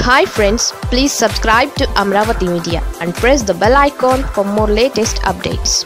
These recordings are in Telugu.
hi friends please subscribe to Amaravati media and press the bell icon for more latest updates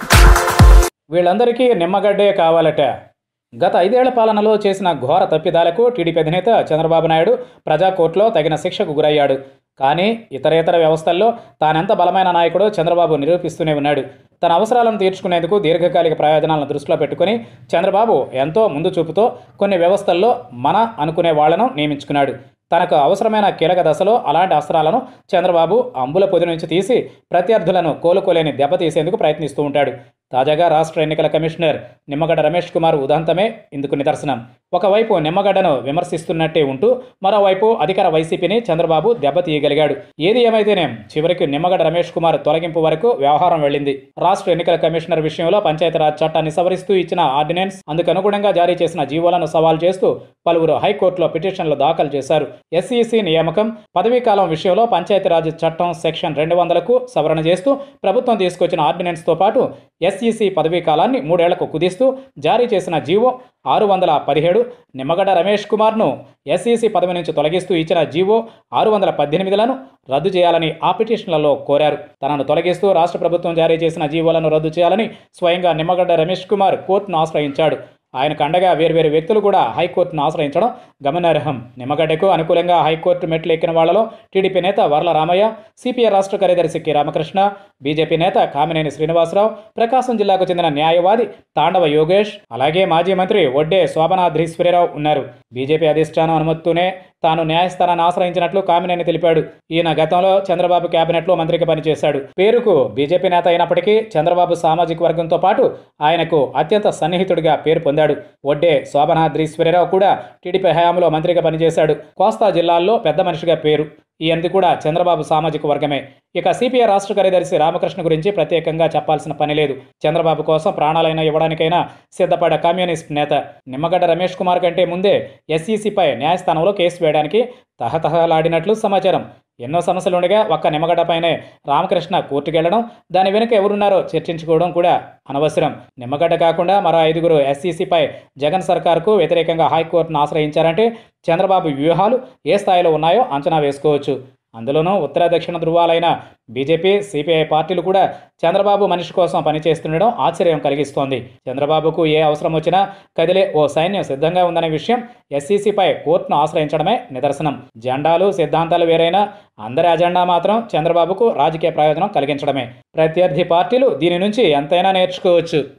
వీళ్ళందరికీ నిమ్మగడ్డే కావాలట గత ఐదేళ్ల పాలనలో చేసిన ఘోర తప్పిదాలకు టీడీపీ అధినేత చంద్రబాబు నాయుడు ప్రజా కోర్టులో తగిన శిక్షకు గురయ్యాడు కానీ ఇతరేతర వ్యవస్థల్లో తానెంత బలమైన నాయకుడో చంద్రబాబు నిరూపిస్తూనే ఉన్నాడు తన అవసరాలను తీర్చుకునేందుకు దీర్ఘకాలిక ప్రయోజనాలను దృష్టిలో పెట్టుకుని చంద్రబాబు ఎంతో ముందు చూపుతో కొన్ని వ్యవస్థల్లో మన అనుకునే వాళ్లను నియమించుకున్నాడు తనకు అవసరమైన కీలక దశలో అలాంటి అస్త్రాలను చంద్రబాబు అంబుల పొది నుంచి తీసి ప్రత్యర్థులను కోలుకోలేని దెబ్బతీసేందుకు ప్రయత్నిస్తూ ఉంటాడు తాజాగా రాష్ట్ర ఎన్నికల కమిషనర్ నిమ్మగడ్డ రమేష్ కుమార్ ఉదంతమే ఇందుకు నిదర్శనం ఒకవైపు నిమ్మగడ్డను విమర్శిస్తున్నట్టే ఉంటూ మరోవైపు అధికార వైసీపీని చంద్రబాబు దెబ్బతీయగలిగాడు ఏది ఏమైతేనేం చివరికి నిమ్మగడ్డ రమేష్ కుమార్ తొలగింపు వరకు వ్యవహారం వెళ్ళింది రాష్ట్ర ఎన్నికల కమిషనర్ విషయంలో పంచాయతీరాజ్ చట్టాన్ని సవరిస్తూ ఇచ్చిన ఆర్డినెన్స్ అందుకు అనుగుణంగా జారీ చేసిన జీవోలను సవాల్ చేస్తూ పలువురు హైకోర్టులో పిటిషన్లు దాఖలు చేశారు ఎస్ఈసి నియామకం పదవీ కాలం విషయంలో పంచాయతీరాజ్ చట్టం సెక్షన్ రెండు వందలకు సవరణ చేస్తూ ప్రభుత్వం తీసుకొచ్చిన ఆర్డినెన్స్తో పాటు ఎస్ఈసి పదవీ కాలాన్ని మూడేళ్లకు కుదిస్తూ జారీ చేసిన జీవో ఆరు వందల పదిహేడు నిమ్మగడ్డ రమేష్ కుమార్ను ఎస్ఈసి పదవి నుంచి తొలగిస్తూ ఇచ్చిన జీవో ఆరు వందల పద్దెనిమిదిలను రద్దు చేయాలని ఆ పిటిషన్లలో కోరారు తనను తొలగిస్తూ రాష్ట్ర ప్రభుత్వం జారీ చేసిన జీవోలను రద్దు చేయాలని స్వయంగా నిమ్మగడ్డ రమేష్ కుమార్ కోర్టును ఆశ్రయించాడు ఆయనకు అండగా వేర్వేరు వ్యక్తులు కూడా హైకోర్టును ఆశ్రయించడం గమనార్హం నిమ్మగడ్డకు అనుకూలంగా హైకోర్టు మెట్లు ఎక్కిన వాళ్లలో టీడీపీ నేత వర్ల రామయ్య సిపిఐ రాష్ట్ర కార్యదర్శి కె రామకృష్ణ బీజేపీ నేత కామినేని శ్రీనివాసరావు ప్రకాశం జిల్లాకు చెందిన న్యాయవాది తాండవ యోగేష్ అలాగే మాజీ మంత్రి ఒడ్డే శోభనాద్రీశ్వరరావు ఉన్నారు బీజేపీ అధిష్టానం అనుమతితోనే తాను న్యాయస్థానాన్ని ఆశ్రయించినట్లు కామినేని తెలిపాడు ఈయన గతంలో చంద్రబాబు కేబినెట్లో మంత్రిగా పనిచేశాడు పేరుకు బీజేపీ నేత అయినప్పటికీ చంద్రబాబు సామాజిక వర్గంతో పాటు ఆయనకు అత్యంత సన్నిహితుడిగా పేరు పొందాడు ఒడ్డే శోభనాద్రీశ్వరరావు కూడా టీడీపీ హయాంలో మంత్రిగా పనిచేశాడు కోస్తా జిల్లాల్లో పెద్ద మనిషిగా పేరు ఈయనది కూడా చంద్రబాబు సామాజిక వర్గమే ఇక సిపిఐ రాష్ట్ర కార్యదర్శి రామకృష్ణ గురించి ప్రత్యేకంగా చెప్పాల్సిన పని లేదు చంద్రబాబు కోసం ప్రాణాలైనా ఇవ్వడానికైనా సిద్ధపడ్డ కమ్యూనిస్ట్ నేత నిమ్మగడ్డ రమేష్ కుమార్ కంటే ముందే ఎస్ఈసిపై న్యాయస్థానంలో కేసు వేయడానికి తహతహలాడినట్లు సమాచారం ఎన్నో సమస్యలు ఉండగా ఒక్క నిమ్మగడ్డపైనే రామకృష్ణ కోర్టుకెళ్లడం దాని వెనుక ఎవరున్నారో చర్చించుకోవడం కూడా అనవసరం నిమ్మగడ్డ కాకుండా మరో ఐదుగురు ఎస్సీసీపై జగన్ సర్కార్కు వ్యతిరేకంగా హైకోర్టును ఆశ్రయించారంటే చంద్రబాబు వ్యూహాలు ఏ స్థాయిలో ఉన్నాయో అంచనా వేసుకోవచ్చు అందులోనూ ఉత్తర దక్షిణ ధృవాలైన బీజేపీ సిపిఐ పార్టీలు కూడా చంద్రబాబు మనిషి కోసం పనిచేస్తుండడం ఆశ్చర్యం కలిగిస్తోంది చంద్రబాబుకు ఏ అవసరం వచ్చినా కదిలే ఓ సైన్యం సిద్ధంగా ఉందనే విషయం ఎస్సీసీపై కోర్టును ఆశ్రయించడమే నిదర్శనం జెండాలు సిద్ధాంతాలు వేరైనా అందరి అజెండా మాత్రం చంద్రబాబుకు రాజకీయ ప్రయోజనం కలిగించడమే ప్రత్యర్థి పార్టీలు దీని నుంచి ఎంతైనా నేర్చుకోవచ్చు